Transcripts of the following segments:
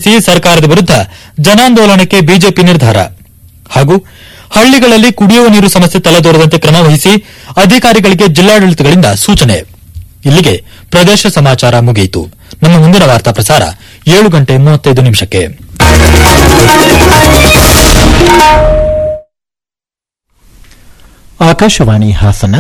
ಆಗ್ರಹಿಸಿ ಸರ್ಕಾರದ ವಿರುದ್ಧ ಜನಾಂದೋಲನಕ್ಕೆ ಬಿಜೆಪಿ ನಿರ್ಧಾರ ಹಾಗೂ ಹಳ್ಳಿಗಳಲ್ಲಿ ಕುಡಿಯುವ ನೀರು ಸಮಸ್ಯೆ ತಲೆದೋರದಂತೆ ಕ್ರಮ ವಹಿಸಿ ಅಧಿಕಾರಿಗಳಿಗೆ ಜಿಲ್ಲಾಡಳಿತಗಳಿಂದ ಸೂಚನೆ ಇಲ್ಲಿಗೆ ಪ್ರದೇಶ ಸಮಾಚಾರ ಮುಗಿಯಿತು ನಮ್ಮ ಮುಂದಿನ ವಾರ್ತಾ ಪ್ರಸಾರ ಏಳು ಗಂಟೆ ಮೂವತ್ತೈದು ನಿಮಿಷಕ್ಕೆ ಆಕಾಶವಾಣಿ ಹಾಸನ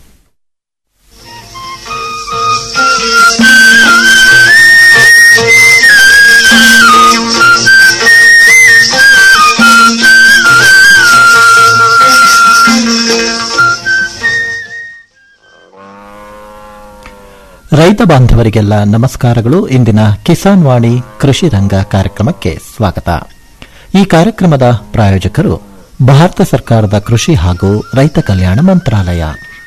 ರೈತ ಬಾಂಧವರಿಗೆಲ್ಲ ನಮಸ್ಕಾರಗಳು ಇಂದಿನ ಕಿಸಾನ್ ವಾಣಿ ಕೃಷಿ ರಂಗ ಕಾರ್ಯಕ್ರಮಕ್ಕೆ ಸ್ವಾಗತ ಈ ಕಾರ್ಯಕ್ರಮದ ಪ್ರಾಯೋಜಕರು ಭಾರತ ಸರ್ಕಾರದ ಕೃಷಿ ಹಾಗೂ ರೈತ ಕಲ್ಯಾಣ ಮಂತ್ರಾಲಯ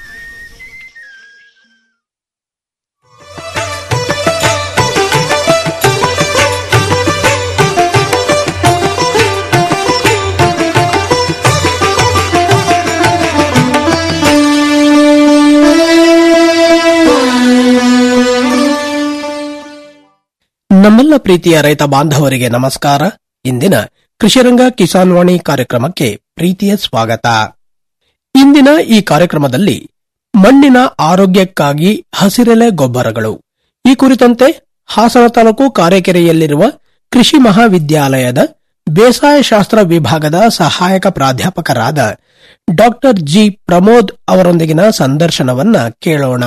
ನಮ್ಮೆಲ್ಲ ಪ್ರೀತಿಯ ರೈತ ಬಾಂಧವರಿಗೆ ನಮಸ್ಕಾರ ಇಂದಿನ ಕೃಷಿರಂಗ ಕಿಸಾನ್ ವಾಣಿ ಕಾರ್ಯಕ್ರಮಕ್ಕೆ ಪ್ರೀತಿಯ ಸ್ವಾಗತ ಇಂದಿನ ಈ ಕಾರ್ಯಕ್ರಮದಲ್ಲಿ ಮಣ್ಣಿನ ಆರೋಗ್ಯಕ್ಕಾಗಿ ಹಸಿರೆಲೆ ಗೊಬ್ಬರಗಳು ಈ ಕುರಿತಂತೆ ಹಾಸನ ತಾಲೂಕು ಕಾರೆಕೆರೆಯಲ್ಲಿರುವ ಕೃಷಿ ಮಹಾವಿದ್ಯಾಲಯದ ಬೇಸಾಯ ಶಾಸ್ತ್ರ ವಿಭಾಗದ ಸಹಾಯಕ ಪ್ರಾಧ್ಯಾಪಕರಾದ ಡಾಕ್ಟರ್ ಜಿ ಪ್ರಮೋದ್ ಅವರೊಂದಿಗಿನ ಸಂದರ್ಶನವನ್ನ ಕೇಳೋಣ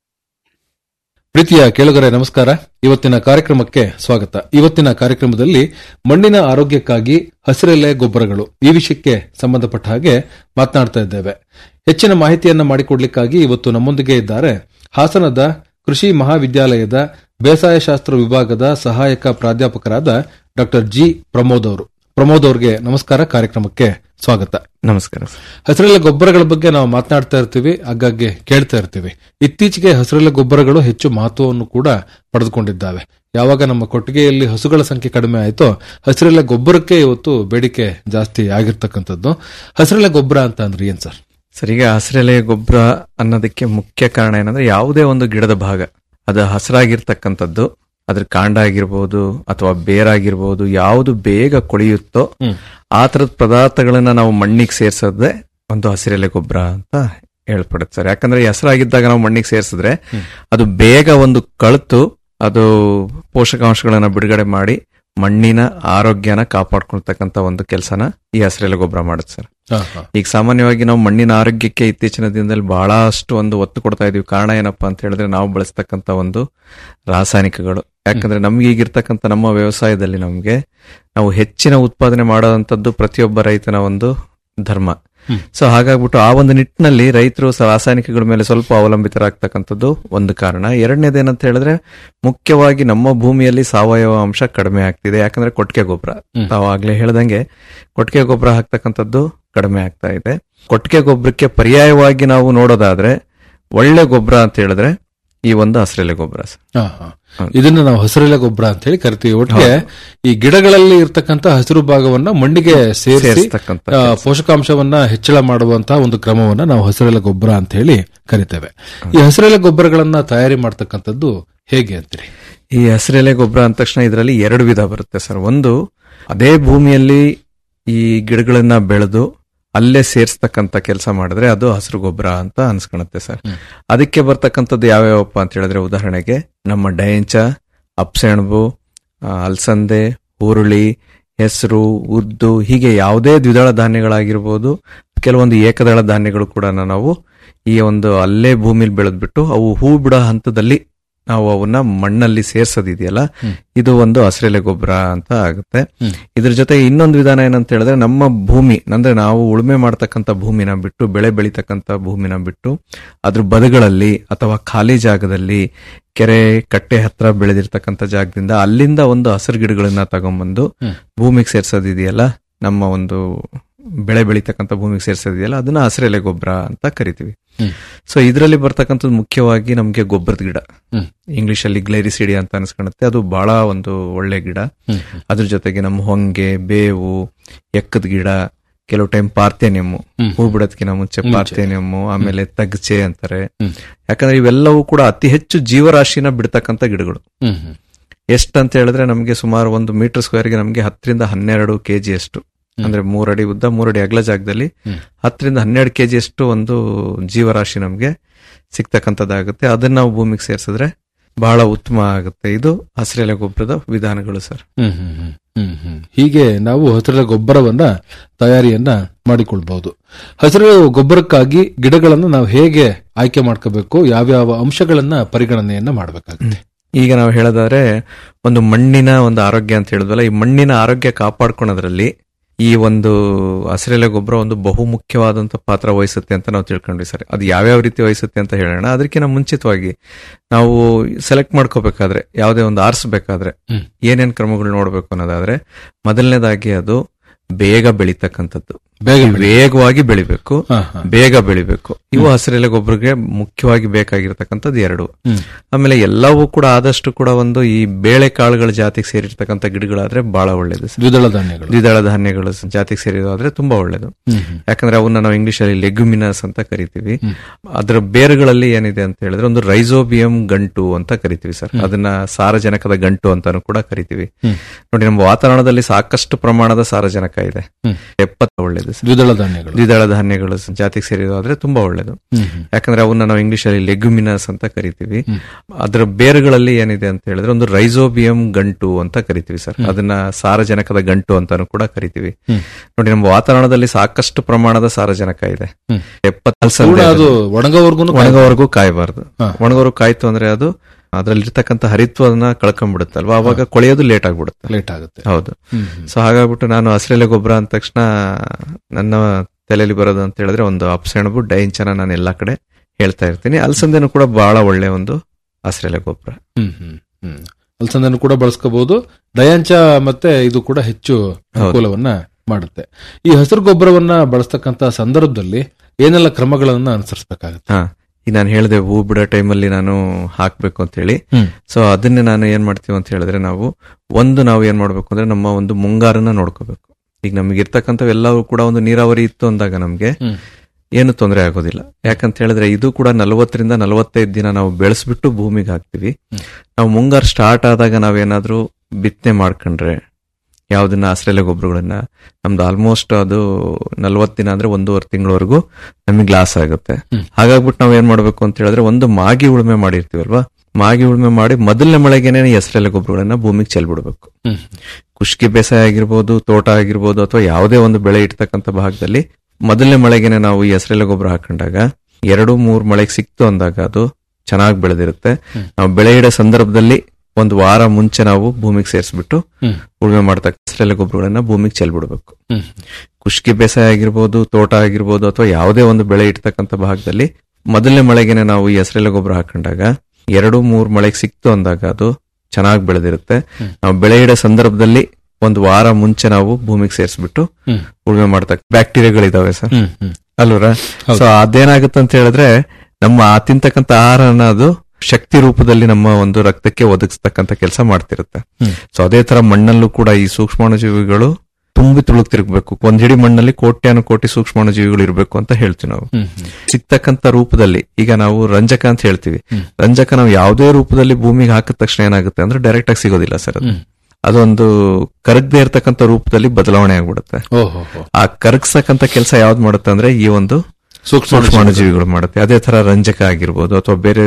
ಪ್ರೀತಿಯ ಕೇಳುಗರೆ ನಮಸ್ಕಾರ ಇವತ್ತಿನ ಕಾರ್ಯಕ್ರಮಕ್ಕೆ ಸ್ವಾಗತ ಇವತ್ತಿನ ಕಾರ್ಯಕ್ರಮದಲ್ಲಿ ಮಣ್ಣಿನ ಆರೋಗ್ಯಕ್ಕಾಗಿ ಹಸಿರೆಲೆ ಗೊಬ್ಬರಗಳು ಈ ವಿಷಯಕ್ಕೆ ಸಂಬಂಧಪಟ್ಟ ಹಾಗೆ ಮಾತನಾಡ್ತಾ ಇದ್ದೇವೆ ಹೆಚ್ಚಿನ ಮಾಹಿತಿಯನ್ನ ಮಾಡಿಕೊಡ್ಲಿಕ್ಕಾಗಿ ಇವತ್ತು ನಮ್ಮೊಂದಿಗೆ ಇದ್ದಾರೆ ಹಾಸನದ ಕೃಷಿ ಮಹಾವಿದ್ಯಾಲಯದ ಬೇಸಾಯ ಶಾಸ್ತ್ರ ವಿಭಾಗದ ಸಹಾಯಕ ಪ್ರಾಧ್ಯಾಪಕರಾದ ಡಾಕ್ಟರ್ ಜಿ ಪ್ರಮೋದ್ ಅವರು ಪ್ರಮೋದ್ ಅವರಿಗೆ ನಮಸ್ಕಾರ ಕಾರ್ಯಕ್ರಮಕ್ಕೆ ಸ್ವಾಗತ ನಮಸ್ಕಾರ ಹಸಿರೆಲೆ ಗೊಬ್ಬರಗಳ ಬಗ್ಗೆ ನಾವು ಮಾತನಾಡ್ತಾ ಇರ್ತೀವಿ ಆಗಾಗ್ಗೆ ಕೇಳ್ತಾ ಇರ್ತೀವಿ ಇತ್ತೀಚೆಗೆ ಹಸಿರೆಲೆ ಗೊಬ್ಬರಗಳು ಹೆಚ್ಚು ಮಹತ್ವವನ್ನು ಕೂಡ ಪಡೆದುಕೊಂಡಿದ್ದಾವೆ ಯಾವಾಗ ನಮ್ಮ ಕೊಟ್ಟಿಗೆಯಲ್ಲಿ ಹಸುಗಳ ಸಂಖ್ಯೆ ಕಡಿಮೆ ಆಯಿತೋ ಹಸಿರೆಲೆ ಗೊಬ್ಬರಕ್ಕೆ ಇವತ್ತು ಬೇಡಿಕೆ ಜಾಸ್ತಿ ಆಗಿರ್ತಕ್ಕಂಥದ್ದು ಹಸಿರೆಲೆ ಗೊಬ್ಬರ ಅಂತ ಅಂದ್ರೆ ಏನ್ ಸರ್ ಸರ್ ಈಗ ಹಸಿರೆಲೆ ಗೊಬ್ಬರ ಅನ್ನೋದಕ್ಕೆ ಮುಖ್ಯ ಕಾರಣ ಏನಂದ್ರೆ ಯಾವುದೇ ಒಂದು ಗಿಡದ ಭಾಗ ಅದು ಹಸಿರಾಗಿರ್ತಕ್ಕಂಥದ್ದು ಅದ್ರ ಕಾಂಡ ಆಗಿರ್ಬೋದು ಅಥವಾ ಬೇರಾಗಿರ್ಬೋದು ಯಾವುದು ಬೇಗ ಕೊಳೆಯುತ್ತೋ ಆ ತರದ ಪದಾರ್ಥಗಳನ್ನ ನಾವು ಮಣ್ಣಿಗೆ ಸೇರ್ಸೋದೇ ಒಂದು ಹಸಿರೆಲೆ ಗೊಬ್ಬರ ಅಂತ ಹೇಳ್ಪಡುತ್ತೆ ಸರ್ ಯಾಕಂದ್ರೆ ಈ ಹಸಿರಾಗಿದ್ದಾಗ ನಾವು ಮಣ್ಣಿಗೆ ಸೇರಿಸಿದ್ರೆ ಅದು ಬೇಗ ಒಂದು ಕಳ್ತು ಅದು ಪೋಷಕಾಂಶಗಳನ್ನ ಬಿಡುಗಡೆ ಮಾಡಿ ಮಣ್ಣಿನ ಆರೋಗ್ಯನ ಕಾಪಾಡ್ಕೊಳ್ತಕ್ಕಂತ ಒಂದು ಕೆಲಸನ ಈ ಹಸಿರೆಲೆ ಗೊಬ್ಬರ ಮಾಡುತ್ತೆ ಸರ್ ಈಗ ಸಾಮಾನ್ಯವಾಗಿ ನಾವು ಮಣ್ಣಿನ ಆರೋಗ್ಯಕ್ಕೆ ಇತ್ತೀಚಿನ ದಿನದಲ್ಲಿ ಬಹಳಷ್ಟು ಒಂದು ಒತ್ತು ಕೊಡ್ತಾ ಇದೀವಿ ಕಾರಣ ಏನಪ್ಪಾ ಅಂತ ಹೇಳಿದ್ರೆ ನಾವು ಬಳಸ್ತಕ್ಕಂತ ಒಂದು ರಾಸಾಯನಿಕಗಳು ಯಾಕಂದ್ರೆ ನಮ್ಗೆ ಈಗಿರ್ತಕ್ಕಂಥ ನಮ್ಮ ವ್ಯವಸಾಯದಲ್ಲಿ ನಮ್ಗೆ ನಾವು ಹೆಚ್ಚಿನ ಉತ್ಪಾದನೆ ಮಾಡೋದಂಥದ್ದು ಪ್ರತಿಯೊಬ್ಬ ರೈತನ ಒಂದು ಧರ್ಮ ಸೊ ಹಾಗಾಗ್ಬಿಟ್ಟು ಆ ಒಂದು ನಿಟ್ಟಿನಲ್ಲಿ ರೈತರು ಸ- ರಾಸಾಯನಿಕಗಳ ಮೇಲೆ ಸ್ವಲ್ಪ ಅವಲಂಬಿತರಾಗ್ತಕ್ಕಂಥದ್ದು ಒಂದು ಕಾರಣ ಎರಡನೇದೇನಂತ ಹೇಳಿದ್ರೆ ಮುಖ್ಯವಾಗಿ ನಮ್ಮ ಭೂಮಿಯಲ್ಲಿ ಸಾವಯವ ಅಂಶ ಕಡಿಮೆ ಆಗ್ತಿದೆ ಯಾಕಂದ್ರೆ ಕೊಟ್ಟಿಗೆ ಗೊಬ್ಬರ ತಾವು ಆಗ್ಲೇ ಹೇಳ್ದಂಗೆ ಕೊಟ್ಟಿಗೆ ಗೊಬ್ಬರ ಹಾಕ್ತಕ್ಕಂಥದ್ದು ಕಡಿಮೆ ಆಗ್ತಾ ಇದೆ ಕೊಟ್ಟಿಗೆ ಗೊಬ್ಬರಕ್ಕೆ ಪರ್ಯಾಯವಾಗಿ ನಾವು ನೋಡೋದಾದ್ರೆ ಒಳ್ಳೆ ಗೊಬ್ಬರ ಅಂತ ಹೇಳಿದ್ರೆ ಈ ಒಂದು ಹಸಿರೆಲೆ ಗೊಬ್ಬರ ಸರ್ ಹೌದು. ಇದನ್ನ ನಾವು ಹಸಿರೆಲೆ ಗೊಬ್ಬರ ಅಂತ ಹೇಳಿ ಕರಿತೀವಿ ಒಟ್ಟಿಗೆ ಈ ಗಿಡಗಳಲ್ಲಿ ಇರ್ತಕ್ಕಂಥ ಹಸಿರು ಭಾಗವನ್ನ ಮಣ್ಣಿಗೆ ಸೇರಿಸಿ ಸೇರಿಸ್ತಕ್ಕಂಥ ಆ, ಪೋಷಕಾಂಶವನ್ನ ಹೆಚ್ಚಳ ಮಾಡುವಂತಹ ಒಂದು ಕ್ರಮವನ್ನ ನಾವು ಹಸಿರೆಲೆ ಗೊಬ್ಬರ ಅಂತ ಹೇಳಿ ಕರಿತೇವೆ ಈ ಹಸಿರೆಲೆ ಗೊಬ್ಬರಗಳನ್ನ ತಯಾರಿ ಮಾಡ್ತಕ್ಕಂಥದ್ದು ಹೇಗೆ ಅಂತೀರಿ ಈ ಹಸಿರೆಲೆ ಗೊಬ್ಬರ ಅಂದ ತಕ್ಷಣ ಇದರಲ್ಲಿ ಎರಡು ವಿಧ ಬರುತ್ತೆ ಸರ್ ಒಂದು ಅದೇ ಭೂಮಿಯಲ್ಲಿ ಈ ಗಿಡಗಳನ್ನ ಬೆಳೆದು ಅಲ್ಲೇ ಸೇರಿಸ್ತಕ್ಕಂತ ಕೆಲಸ ಮಾಡಿದ್ರೆ ಅದು ಹಸಿರು ಗೊಬ್ಬರ ಅಂತ ಅನ್ಸ್ಕೊಳುತ್ತೆ ಸರ್ ಅದಕ್ಕೆ ಬರ್ತಕ್ಕಂಥದ್ದು ಯಾವ್ಯಾವಪ್ಪ ಅಂತ ಹೇಳಿದ್ರೆ ಉದಾಹರಣೆಗೆ ನಮ್ಮ ಡಯಂಚ ಅಪ್ಸೆಣಬು ಆ, ಅಲಸಂದೆ ಹುರುಳಿ ಹೆಸರು ಉದ್ದು ಹೀಗೆ ಯಾವುದೇ ದ್ವಿದಳ ಧಾನ್ಯಗಳಾಗಿರ್ಬೋದು ಕೆಲವೊಂದು ಏಕದಳ ಧಾನ್ಯಗಳು ಕೂಡ ನಾವು ಈ ಒಂದು ಅಲ್ಲೇ ಭೂಮಿಲಿ ಬೆಳೆದ್ಬಿಟ್ಟು ಅವು ಹೂ ಬಿಡೋ ಹಂತದಲ್ಲಿ ನಾವು ಅವನ್ನ ಮಣ್ಣಲ್ಲಿ ಸೇರ್ಸೋದಿದೆಯಲ್ಲ ಇದು ಒಂದು ಹಸಿರೆಲೆ ಗೊಬ್ಬರ ಅಂತ ಆಗುತ್ತೆ ಇದ್ರ ಜೊತೆ ಇನ್ನೊಂದು ವಿಧಾನ ಏನಂತ ಹೇಳಿದ್ರೆ ನಮ್ಮ ಭೂಮಿ ಅಂದ್ರೆ ನಾವು ಉಳುಮೆ ಮಾಡ್ತಕ್ಕಂಥ ಭೂಮಿನ ಬಿಟ್ಟು ಬೆಳೆ ಬೆಳೀತಕ್ಕಂಥ ಭೂಮಿನ ಬಿಟ್ಟು ಅದ್ರ ಬದುಗಳಲ್ಲಿ ಅಥವಾ ಖಾಲಿ ಜಾಗದಲ್ಲಿ ಕೆರೆ ಕಟ್ಟೆ ಹತ್ರ ಬೆಳೆದಿರ್ತಕ್ಕಂಥ ಜಾಗದಿಂದ ಅಲ್ಲಿಂದ ಒಂದು ಹಸಿರು ಗಿಡಗಳನ್ನ ತಗೊಂಡ್ಬಂದು ಭೂಮಿಗೆ ಸೇರ್ಸೋದಿದೆಯಲ್ಲ ನಮ್ಮ ಒಂದು ಬೆಳೆ ಬೆಳೀತಕ್ಕಂಥ ಭೂಮಿಗೆ ಸೇರ್ಸೋದಿದೆಯಲ್ಲ ಅದನ್ನ ಹಸಿರೆಲೆ ಗೊಬ್ಬರ ಅಂತ ಕರಿತೀವಿ ಸೊ ಇದರಲ್ಲಿ ಬರ್ತಕ್ಕಂಥದ್ದು ಮುಖ್ಯವಾಗಿ ನಮಗೆ ಗೊಬ್ಬರದ ಗಿಡ ಇಂಗ್ಲಿಷ್ ಅಲ್ಲಿ ಗ್ಲೈರಿಸಿಡಿ ಅಂತ ಅನ್ಸ್ಕೊಳುತ್ತೆ ಅದು ಬಹಳ ಒಂದು ಒಳ್ಳೆ ಗಿಡ ಅದ್ರ ಜೊತೆಗೆ ನಮ್ಮ ಹೊಂಗೆ ಬೇವು ಎಕ್ಕದ ಗಿಡ ಕೆಲವು ಟೈಮ್ ಪಾರ್ಥೇನಿಯಮ್ಮು ಹೂ ಬಿಡೋದಕ್ಕಿಂತ ಮುಂಚೆ ಪಾರ್ಥೇನಿಯಮ್ಮು ಆಮೇಲೆ ತಗ್ಚೆ ಅಂತಾರೆ ಯಾಕಂದ್ರೆ ಇವೆಲ್ಲವೂ ಕೂಡ ಅತಿ ಹೆಚ್ಚು ಜೀವರಾಶಿನ ಬಿಡ್ತಕ್ಕಂಥ ಗಿಡಗಳು ಎಷ್ಟಂತ ಹೇಳಿದ್ರೆ ನಮಗೆ ಸುಮಾರು ಒಂದು ಮೀಟರ್ ಸ್ಕ್ವೇರ್ಗೆ ನಮಗೆ ಹತ್ತರಿಂದ ಹನ್ನೆರಡು ಕೆಜಿ ಅಷ್ಟು ಅಂದ್ರೆ ಮೂರಡಿ ಉದ್ದ ಮೂರಡಿ ಅಗಲ ಜಾಗದಲ್ಲಿ ಹ್ಮ್. ಹತ್ತರಿಂದ ಹನ್ನೆರಡು ಕೆಜಿ ಅಷ್ಟು ಒಂದು ಜೀವರಾಶಿ ನಮಗೆ ಸಿಗ್ತಕ್ಕಂಥದ್ದಾಗುತ್ತೆ ಅದನ್ನ ನಾವು ಭೂಮಿಗೆ ಸೇರಿಸಿದ್ರೆ ಬಹಳ ಉತ್ತಮ ಆಗುತ್ತೆ ಇದು ಹಸಿರೆಲೆ ಗೊಬ್ಬರದ ವಿಧಾನಗಳು ಸರ್ ಹ್ಮ್ ಹ್ಮ್ ಹ್ಮ್ ಹ್ಮ್ ಹ್ಮ್. ಹೀಗೆ ನಾವು ಹಸಿರೆಲೆ ಗೊಬ್ಬರವನ್ನ ತಯಾರಿಯನ್ನ ಮಾಡಿಕೊಳ್ಬಹುದು ಹಸಿರು ಗೊಬ್ಬರಕ್ಕಾಗಿ ಗಿಡಗಳನ್ನ ನಾವು ಹೇಗೆ ಆಯ್ಕೆ ಮಾಡ್ಕೋಬೇಕು ಯಾವ್ಯಾವ ಅಂಶಗಳನ್ನ ಪರಿಗಣನೆಯನ್ನ ಮಾಡಬೇಕಾಗುತ್ತೆ ಈಗ ನಾವು ಹೇಳೋದಾದ್ರೆ ಒಂದು ಮಣ್ಣಿನ ಒಂದು ಆರೋಗ್ಯ ಅಂತ ಹೇಳಿದ್ವಲ್ಲ ಈ ಮಣ್ಣಿನ ಆರೋಗ್ಯ ಕಾಪಾಡ್ಕೊಳೋದ್ರಲ್ಲಿ ಈ ಒಂದು ಹಸಿರೆಲೆ ಗೊಬ್ಬರ ಒಂದು ಬಹುಮುಖ್ಯವಾದಂತ ಪಾತ್ರ ವಹಿಸುತ್ತೆ ಅಂತ ನಾವು ತಿಳ್ಕೊಂಡ್ವಿ ಸರ್ ಅದು ಯಾವ್ಯಾವ ರೀತಿ ವಹಿಸುತ್ತೆ ಅಂತ ಹೇಳೋಣ ಅದಕ್ಕಿಂತ ಮುಂಚಿತವಾಗಿ ನಾವು ಸೆಲೆಕ್ಟ್ ಮಾಡ್ಕೋಬೇಕಾದ್ರೆ ಯಾವುದೇ ಒಂದು ಆರಿಸಬೇಕಾದ್ರೆ ಹ್ಮ್. ಏನೇನ್ ಕ್ರಮಗಳು ನೋಡ್ಬೇಕು ಅನ್ನೋದಾದ್ರೆ ಮೊದಲನೇದಾಗಿ ಅದು ಬೇಗ ಬೆಳೀತಕ್ಕಂಥದ್ದು ಬೇಗ ಬೆಳಿ. ವೇಗವಾಗಿ ಬೆಳಿಬೇಕು ಹಾ, ಹಾ. ಬೇಗ ಬೆಳಿಬೇಕು ಇವು ಹಸಿರೆಲೆ ಗೊಬ್ಬರಕ್ಕೆ ಮುಖ್ಯವಾಗಿ ಬೇಕಾಗಿರ್ತಕ್ಕಂಥದ್ದು ಎರಡು ಹ್ಮ್. ಆಮೇಲೆ ಎಲ್ಲವೂ ಕೂಡ ಆದಷ್ಟು ಕೂಡ ಒಂದು ಈ ಬೇಳೆ ಕಾಳುಗಳ ಜಾತಿಗೆ ಸೇರಿರ್ತಕ್ಕಂಥ ಗಿಡಗಳಾದ್ರೆ ಬಹಳ ಒಳ್ಳೇದು ಸರ್. ದ್ವಿದಳ ಧಾನ್ಯಗಳು ದ್ವಿದಳ ಧಾನ್ಯಗಳು ಜಾತಿಗೆ ಸೇರಿದಾದ್ರೆ ತುಂಬಾ ಒಳ್ಳೇದು ಹ್ಮ್, ಹ್ಮ್. ಯಾಕಂದ್ರೆ ಅವನ್ನ ನಾವು ಇಂಗ್ಲಿಷ್ ಅಲ್ಲಿ ಲೆಗ್ಯುಮಿನಸ್ ಅಂತ ಕರಿತೀವಿ ಹ್ಮ್. ಅದರ ಬೇರುಗಳಲ್ಲಿ ಏನಿದೆ ಅಂತ ಹೇಳಿದ್ರೆ ಒಂದು ರೈಸೋಬಿಯಂ ಗಂಟು ಅಂತ ಕರಿತೀವಿ ಸರ್ ಅದನ್ನ ಸಾರಜನಕದ ಗಂಟು ಅಂತಾನು ಕೂಡ ಕರಿತೀವಿ ಹ್ಮ್. ನೋಡಿ ನಮ್ಮ ವಾತಾವರಣದಲ್ಲಿ ಸಾಕಷ್ಟು ಪ್ರಮಾಣದ ಸಾರಜನಕ ಇದೆ ಹ್ಮ್. ಎಪ್ಪತ್ತು ಒಳ್ಳೇದು ಸರ್. ದ್ವಿದಳ ಧಾನ್ಯಗಳು ದ್ವಿದಳ ಧಾನ್ಯಗಳು ಜಾತಿಗೆ ಸೇರಿದಾದ್ರೆ ತುಂಬಾ ಒಳ್ಳೇದು ಹ್ಮ್, ಹ್ಮ್. ಯಾಕಂದ್ರೆ ಅವನ್ನ ನಾವು ಇಂಗ್ಲಿಷ್ ಅಲ್ಲಿ ಲೆಗ್ಯುಮಿನಸ್ ಅಂತ ಕರಿತೀವಿ ಹ್ಮ್. ಅದರ ಬೇರುಗಳಲ್ಲಿ ಏನಿದೆ ಅಂತ ಹೇಳಿದ್ರೆ ಒಂದು ರೈಸೋಬಿಯಂ ಗಂಟು ಅಂತ ಕರಿತೀವಿ ಸರ್ ಅದನ್ನ ಸಾರಜನಕದ ಗಂಟು ಅಂತಾನು ಕೂಡ ಕರಿತೀವಿ ಹ್ಮ್. ನೋಡಿ ನಮ್ಮ ವಾತಾವರಣದಲ್ಲಿ ಸಾಕಷ್ಟು ಪ್ರಮಾಣದ ಸಾರಜನಕ ಇದೆ ಹ್ಮ್. ಎಪ್ಪತ್ತು ಕೂಡ ಅದು ಒಣಗೋವರ್ಗು ಒಣಗೋವರೆಗೂ ಕಾಯಬಾರ್ದು ಹಾ. ಒಣಗೋವರೆಗೂ ಕಾಯ್ತು ಅಂದ್ರೆ ಅದು ಅದ್ರಲ್ಲಿ ಇರ್ತಕ್ಕಂಥ ಹರಿತ್ವನ ಕಳ್ಕೊಂಡ್ಬಿಡುತ್ತಲ್ವಾ ಅವಾಗ ಕೊಳೆಯೋದು ಲೇಟ್ ಆಗ್ಬಿಡುತ್ತೆ ಲೇಟ್ ಆಗುತ್ತೆ ಹೌದು ಹ್ಮ್, ಹ್ಮ್. ಸೊ ಹಾಗಾಗ್ಬಿಟ್ಟು ನಾನು ಹಸಿರೆಲೆ ಗೊಬ್ಬರ ಅಂದ ತಕ್ಷಣ ನನ್ನ ತಲೆಯಲ್ಲಿ ಬರೋದು ಅಂತ ಹೇಳಿದ್ರೆ ಒಂದು ಅಪ್ಸೆಣಬು ಡೈಂಚನ ನಾನು ಎಲ್ಲಾ ಕಡೆ ಹೇಳ್ತಾ ಇರ್ತೀನಿ ಅಲಸಂದೆನೂ ಕೂಡ ಬಹಳ ಒಳ್ಳೆ ಒಂದು ಹಸಿರೆಲೆ ಗೊಬ್ಬರ ಹ್ಮ್, ಹ್ಮ್, ಹ್ಮ್. ಅಲಸಂದೆಯನ್ನು ಕೂಡ ಬಳಸ್ಕೋಬಹುದು ದಯಾಂಚ ಮತ್ತೆ ಇದು ಕೂಡ ಹೆಚ್ಚು ಅನುಕೂಲವನ್ನ ಮಾಡುತ್ತೆ ಈ ಹಸಿರು ಗೊಬ್ಬರವನ್ನ ಬಳಸ್ತಕ್ಕಂತ ಸಂದರ್ಭದಲ್ಲಿ ಏನೆಲ್ಲ ಕ್ರಮಗಳನ್ನ ಅನುಸರಿಸಬೇಕಾಗುತ್ತೆ ಹಾ ಈಗ ನಾನು ಹೇಳಿದೆ ಹೂ ಬಿಡೋ ಟೈಮಲ್ಲಿ ನಾನು ಹಾಕ್ಬೇಕು ಅಂತ ಹೇಳಿ ಹ್ಮ್. ಸೊ ಅದನ್ನೇ ನಾನು ಏನ್ ಮಾಡ್ತೀವಿ ಅಂತ ಹೇಳಿದ್ರೆ ನಾವು ಒಂದು ನಾವು ಏನ್ ಮಾಡ್ಬೇಕು ಅಂದ್ರೆ ನಮ್ಮ ಒಂದು ಮುಂಗಾರನ್ನ ನೋಡ್ಕೋಬೇಕು ಈಗ ನಮಗೆ ಇರ್ತಕ್ಕಂಥವೆಲ್ಲವೂ ಕೂಡ ಒಂದು ನೀರಾವರಿ ಇತ್ತು ಅಂದಾಗ ನಮ್ಗೆ ಹ್ಮ್. ಏನು ತೊಂದರೆ ಆಗೋದಿಲ್ಲ ಯಾಕಂತ ಹೇಳಿದ್ರೆ ಇದು ಕೂಡ ನಲವತ್ತರಿಂದ ನಲವತ್ತೈದು ದಿನ ನಾವು ಬೆಳೆಸ್ಬಿಟ್ಟು ಭೂಮಿಗೆ ಹಾಕ್ತಿವಿ ನಾವು ಮುಂಗಾರು ಸ್ಟಾರ್ಟ್ ಆದಾಗ ನಾವೇನಾದ್ರೂ ಬಿತ್ತನೆ ಮಾಡ್ಕೊಂಡ್ರೆ ಯಾವ್ದನ್ನ ಹಸಿರೆಲೆ ಗೊಬ್ಬರಗಳನ್ನ ನಮ್ದು ಆಲ್ಮೋಸ್ಟ್ ಅದು ನಲ್ವತ್ತು ದಿನ ಅಂದ್ರೆ ಒಂದೂವರೆ ತಿಂಗಳವರೆಗೂ ನಮಗೆ ಲಾಸ್ ಆಗುತ್ತೆ ಹ್ಮ್. ಹಾಗಾಗ್ಬಿಟ್ಟು ನಾವ್ ಏನ್ ಮಾಡ್ಬೇಕು ಅಂತ ಹೇಳಿದ್ರೆ ಒಂದು ಮಾಗಿ ಉಳುಮೆ ಮಾಡಿರ್ತೀವಲ್ವಾ ಮಾಗಿ ಉಳುಮೆ ಮಾಡಿ ಮೊದಲನೇ ಮಳೆಗೆನೆ ಈ ಹಸಿರೆಲೆ ಗೊಬ್ಬರಗಳನ್ನ ಭೂಮಿಗೆ ಚೆಲ್ಬಿಡ್ಬೇಕು ಹ್ಮ್. ಕುಷ್ಕಿ ಬೇಸಾಯ ಆಗಿರ್ಬೋದು ತೋಟ ಆಗಿರ್ಬೋದು ಅಥವಾ ಯಾವುದೇ ಒಂದು ಬೆಳೆ ಇರ್ತಕ್ಕಂಥ ಭಾಗದಲ್ಲಿ ಮೊದಲನೇ ಮಳೆಗೆನೆ ನಾವು ಈ ಹಸಿರೆಲೆ ಗೊಬ್ಬರ ಹಾಕೊಂಡಾಗ ಎರಡು ಮೂರ್ ಮಳೆಗೆ ಸಿಕ್ತು ಅಂದಾಗ ಅದು ಚೆನ್ನಾಗಿ ಬೆಳೆದಿರುತ್ತೆ ನಾವು ಬೆಳೆ ಇಡೋ ಸಂದರ್ಭದಲ್ಲಿ ಒಂದು ವಾರ ಮುಂಚೆ ನಾವು ಭೂಮಿಗೆ ಸೇರಿಸ್ಬಿಟ್ಟು ಹ್ಮ್. ಉಳುಮೆ ಮಾಡ್ತಕ್ಕ ಹಸಿರೆಲೆ ಗೊಬ್ಬರಗಳನ್ನ ಭೂಮಿಗೆ ಚೆಲ್ಬಿಡ್ಬೇಕು ಹ್ಮ್. ಕುಷ್ಕಿ ಬೇಸಾಯ ಆಗಿರ್ಬೋದು ತೋಟ ಆಗಿರ್ಬೋದು ಅಥವಾ ಯಾವುದೇ ಒಂದು ಬೆಳೆ ಇರ್ತಕ್ಕಂಥ ಭಾಗದಲ್ಲಿ ಮೊದಲನೇ ಮಳೆಗೆನೆ ನಾವು ಈ ಹಸಿರೆಲೆ ಗೊಬ್ಬರ ಹಾಕೊಂಡಾಗ ಎರಡು ಮೂರ್ ಮಳೆಗೆ ಸಿಕ್ತು ಅಂದಾಗ ಅದು ಚೆನ್ನಾಗಿ ಬೆಳೆದಿರುತ್ತೆ ನಾವು ಬೆಳೆ ಇಡೋ ಸಂದರ್ಭದಲ್ಲಿ ಒಂದು ವಾರ ಮುಂಚೆ ನಾವು ಭೂಮಿಗೆ ಸೇರಿಸ್ಬಿಟ್ಟು ಹ್ಮ್. ಉಳುಮೆ ಮಾಡ್ತಕ್ಕ ಬ್ಯಾಕ್ಟೀರಿಯಾಗಳಿದಾವೆ ಸರ್ ಹ್ಮ್, ಹ್ಮ್. ಅಲ್ವರ ಸೊ ಅದೇನಾಗುತ್ತೆ ಅಂತ ಹೇಳಿದ್ರೆ ನಮ್ಮ ಆ ತಿಂತಕ್ಕಂಥ ಆಹಾರನ ಅದು ಶಕ್ತಿ ರೂಪದಲ್ಲಿ ನಮ್ಮ ಒಂದು ರಕ್ತಕ್ಕೆ ಒದಗಿಸ್ತಕ್ಕಂಥ ಕೆಲಸ ಮಾಡ್ತಿರುತ್ತೆ ಹ್ಮ್. ಸೊ ಅದೇ ತರ ಮಣ್ಣಲ್ಲೂ ಕೂಡ ಈ ಸೂಕ್ಷ್ಮಾಣುಜೀವಿಗಳು ತುಂಬಿ ತುಳುಕ್ತಿರ್ಬೇಕು ಒಂದ್ ಹಿಡಿ ಮಣ್ಣಲ್ಲಿ ಕೋಟ್ಯಾನು ಕೋಟಿ ಸೂಕ್ಷ್ಮಾಣುಜೀವಿಗಳು ಇರಬೇಕು ಅಂತ ಹೇಳ್ತೀವಿ ನಾವು ಹ್ಮ್, ಹ್ಮ್. ಸಿಗ್ತಕ್ಕಂಥ ರೂಪದಲ್ಲಿ ಈಗ ನಾವು ರಂಜಕ ಅಂತ ಹೇಳ್ತೀವಿ ಹ್ಮ್. ರಂಜಕ ನಾವು ಯಾವುದೇ ರೂಪದಲ್ಲಿ ಭೂಮಿಗೆ ಹಾಕಿದ ತಕ್ಷಣ ಏನಾಗುತ್ತೆ ಅಂದ್ರೆ ಡೈರೆಕ್ಟ್ ಆಗಿ ಸಿಗೋದಿಲ್ಲ ಸರ್ ಅದು ಹ್ಮ್. ಅದೊಂದು ಕರಗದೆ ಇರತಕ್ಕಂಥ ರೂಪದಲ್ಲಿ ಬದಲಾವಣೆ ಆಗ್ಬಿಡುತ್ತೆ ಓಹೋ ಹೋ. ಆ ಕರಗ್ಸಕ್ಕಂತ ಕೆಲಸ ಯಾವ್ದು ಮಾಡುತ್ತೆ ಅಂದ್ರೆ ಈ ಒಂದು ಸೂಕ್ಷ್ಮ ಸೂಕ್ಷ್ಮಾಣುಜೀವಿಗಳು ಮಾಡುತ್ತೆ ಅದೇ ತರ ರಂಜಕ ಆಗಿರ್ಬೋದು ಅಥವಾ ಬೇರೆ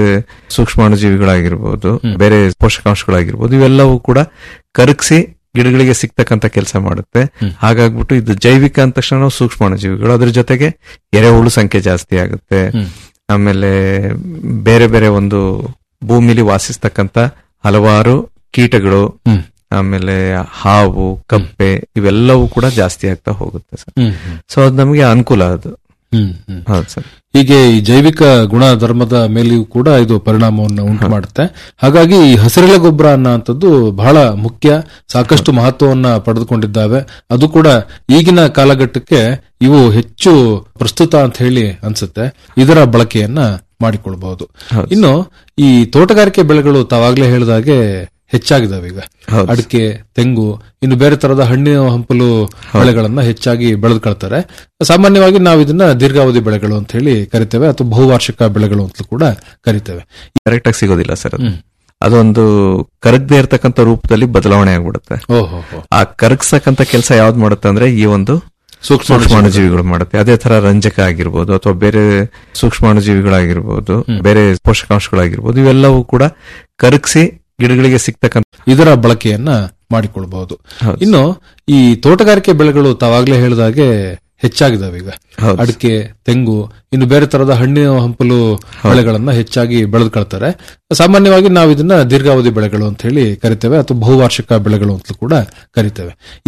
ಸೂಕ್ಷ್ಮಾಣುಜೀವಿಗಳಾಗಿರ್ಬೋದು ಬೇರೆ ಪೋಷಕಾಂಶಗಳಾಗಿರ್ಬೋದು ಇವೆಲ್ಲವೂ ಕೂಡ ಕರಗಿಸಿ ಗಿಡಗಳಿಗೆ ಸಿಗ್ತಕ್ಕಂತ ಕೆಲಸ ಮಾಡುತ್ತೆ ಹಾಗಾಗ್ಬಿಟ್ಟು ಇದು ಜೈವಿಕ ಅಂದ ತಕ್ಷಣ ನಾವು ಸೂಕ್ಷ್ಮಾಣುಜೀವಿಗಳು ಅದ್ರ ಜೊತೆಗೆ ಎರೆಹುಳು ಸಂಖ್ಯೆ ಜಾಸ್ತಿ ಆಗುತ್ತೆ ಹ್ಮ್. ಆಮೇಲೆ ಬೇರೆ ಬೇರೆ ಒಂದು ಭೂಮಿಲಿ ವಾಸಿಸ್ತಕ್ಕಂತ ಹಲವಾರು ಕೀಟಗಳು ಹ್ಮ್. ಆಮೇಲೆ ಹಾವು ಕಪ್ಪೆ ಇವೆಲ್ಲವೂ ಕೂಡ ಜಾಸ್ತಿ ಆಗ್ತಾ ಹೋಗುತ್ತೆ ಸರ್ ಹ್ಮ್, ಹ್ಮ್. ಸೊ ಅದು ನಮಗೆ ಅನುಕೂಲ ಅದು ಹ್ಮ್, ಹ್ಮ್. ಹೌದು ಸರ್ ಹೀಗೆ ಈ ಜೈವಿಕ ಗುಣ ಧರ್ಮದ ಮೇಲೆಯೂ ಕೂಡ ಇದು ಪರಿಣಾಮವನ್ನು ಉಂಟು ಮಾಡುತ್ತೆ ಹಾಗಾಗಿ ಈ ಹಸಿರೆಲೆ ಗೊಬ್ಬರ ಅನ್ನೋಂಥದ್ದು ಬಹಳ ಮುಖ್ಯ ಸಾಕಷ್ಟು ಮಹತ್ವವನ್ನ ಪಡೆದುಕೊಂಡಿದ್ದಾವೆ ಅದು ಕೂಡ ಈಗಿನ ಕಾಲಘಟ್ಟಕ್ಕೆ ಇವು ಹೆಚ್ಚು ಪ್ರಸ್ತುತ ಅಂತ ಹೇಳಿ ಅನ್ಸುತ್ತೆ ಇದರ ಬಳಕೆಯನ್ನ ಮಾಡಿಕೊಳ್ಬಹುದು ಹೌದು. ಇನ್ನು ಈ ತೋಟಗಾರಿಕೆ ಬೆಳೆಗಳು ತಾವಾಗ್ಲೇ ಹೇಳಿದಾಗೆ ಹೆಚ್ಚಾಗಿದ್ದಾವೆ ಈಗ ಹೌದು. ಅಡಿಕೆ ತೆಂಗು ಇನ್ನು ಬೇರೆ ತರದ ಹಣ್ಣಿನ ಹಂಪಲು ಬೆಳೆಗಳನ್ನ ಹೆಚ್ಚಾಗಿ ಬೆಳೆದುಕೊಳ್ತಾರೆ ಸಾಮಾನ್ಯವಾಗಿ ನಾವು ಇದನ್ನ ದೀರ್ಘಾವಧಿ ಬೆಳೆಗಳು ಅಂತ ಹೇಳಿ ಕರಿತೇವೆ ಅಥವಾ ಬಹುವಾರ್ಷಿಕ ಬೆಳೆಗಳು ಅಂತಲೂ ಕೂಡ ಕರಿತೇವೆ ಕರೆಕ್ಟ್ ಆಗಿ ಸಿಗೋದಿಲ್ಲ ಸರ್ ಅದು ಅದೊಂದು ಕರಗದೆ ಇರತಕ್ಕಂತ ರೂಪದಲ್ಲಿ ಬದಲಾವಣೆ ಆಗ್ಬಿಡುತ್ತೆ ಓಹೋ ಹೋ. ಆ ಕರಗ್ಸಕ್ಕಂತ ಕೆಲಸ ಯಾವ್ದು ಮಾಡುತ್ತೆ ಅಂದ್ರೆ ಈ ಒಂದು ಸೂಕ್ಷ್ಮ ಸೂಕ್ಷ್ಮಾಣುಜೀವಿಗಳು ಮಾಡುತ್ತೆ ಅದೇ ತರ ರಂಜಕ ಆಗಿರ್ಬೋದು ಅಥವಾ ಬೇರೆ ಸೂಕ್ಷ್ಮಾಣುಜೀವಿಗಳಾಗಿರ್ಬೋದು ಬೇರೆ ಪೋಷಕಾಂಶಗಳಾಗಿರ್ಬೋದು ಇವೆಲ್ಲವೂ ಕೂಡ ಕರಗಿಸಿ ಗಿಡಗಳಿಗೆ ಸಿಗ್ತಕ್ಕಂಥ ಇದರ ಬಳಕೆಯನ್ನ ಮಾಡಿಕೊಳ್ಬಹುದು ಹೌದು. ಇನ್ನು ಈ ತೋಟಗಾರಿಕೆ ಬೆಳೆಗಳು ತಾವಾಗ್ಲೇ ಹೇಳಿದಾಗೆ ಹೆಚ್ಚಾಗಿದ್ದಾವೆ ಈಗ ಹೌದು. ಅಡಿಕೆ ತೆಂಗು ಇನ್ನು ಬೇರೆ ತರದ ಹಣ್ಣಿನ ಹಂಪಲು ಬೆಳೆಗಳನ್ನ ಹೆಚ್ಚಾಗಿ ಬೆಳೆದುಕೊಳ್ತಾರೆ ಸಾಮಾನ್ಯವಾಗಿ ನಾವು ಇದನ್ನ ದೀರ್ಘಾವಧಿ ಬೆಳೆಗಳು ಅಂತ ಹೇಳಿ ಕರಿತೇವೆ ಅಥವಾ ಬಹುವಾರ್ಷಿಕ ಬೆಳೆಗಳು ಅಂತಲೂ ಕೂಡ ಕರಿತೇವೆ